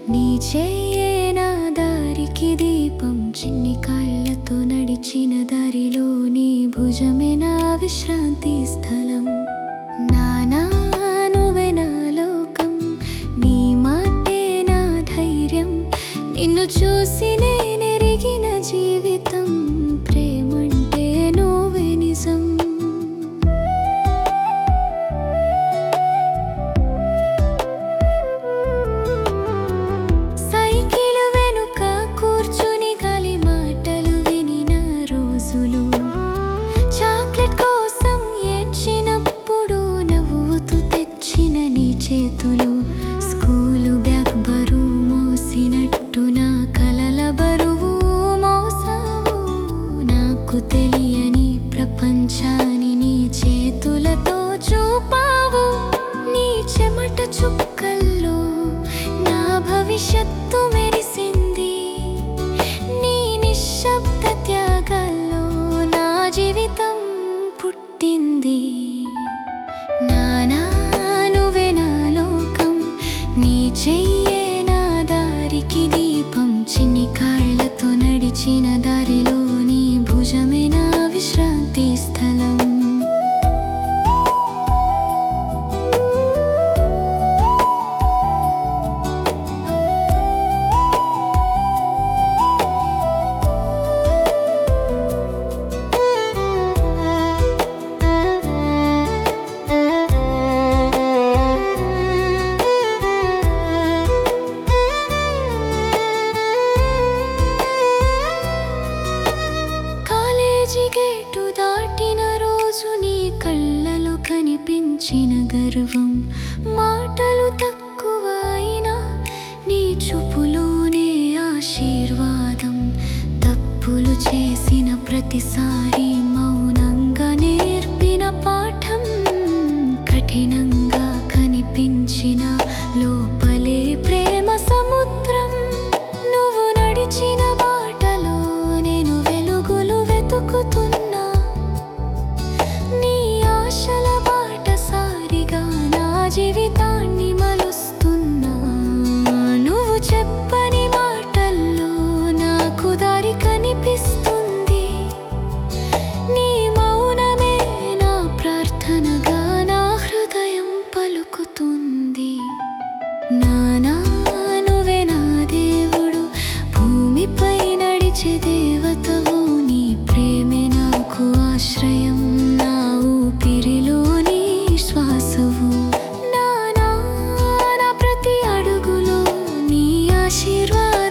నీ చేయే నా దారికి దీపం చిన్ని కాళ్ళతో నడిచిన దారిలో నీ భుజమే నా విశ్రాంతి స్థలం నానా నువ్వే నా లోకం నీ మాటే నా ధైర్యం నిన్ను చూసి నేనెరిగిన జీవితం ప్రేమంటే నువ్వే నిజం సైకిల్ వెనుక కూర్చుని గాలి మాటలు వినిన రోజులు చాక్లెట్ కోసం ఏడ్చినప్పుడు నవ్వుతూ తెచ్చిన నీ చేతులు స్కూలు బ్యాగ్ బరువు మోసినట్టు నా కలల బరువు మోసావు నాకు తెలియని ప్రపంచాన్ని నీ చేతులతో చూపావు నీ చెమట చుక్కల్లో నా భవిష్యత్తు మెరిసింది నీ నిశ్శబ్ద త్యాగాల్లో నా జీవితం పుట్టింది నానా నువ్వే నా లోకం నీ చెయ్యే నా దారికి దీపం చిన్ని కాళ్ళతో నడిచిన దారిలో నీ భుజమే నా విశ్రాంతి స్థలం కాలేజీ గేటు దాటిన రోజు నీ కళ్ళలో కనిపించిన గర్వం మాటలు తక్కువ అయినా నీ చూపులోనే ఆశీర్వాదం తప్పులు చేసిన ప్రతిసారి మౌనంగా నేర్పిన పాఠం కఠినంగా కనిపించిన లోపలే ప్రేమ సముద్రం నువ్వు నడిచిన బాటలో నేను వెలుగులు వెతుకుతున్నా నీ ఆశల బాటసారిగా నా జీవితాన్ని మలుస్తున్నా నువ్వు చెప్పని మాటల్లో నాకు దారి కనిపిస్తుంది నీ మౌనమే నా ప్రార్థనగా నా హృదయం పలుకుతుంది నానా నువ్వే నా దేవుడు భూమిపై నడిచే దేవతవు నీ ప్రేమే నాకు ఆశ్రయం నా ఊపిరిలో నీ శ్వాసవు నానా నా ప్రతి అడుగులో నీ ఆశీర్వాదం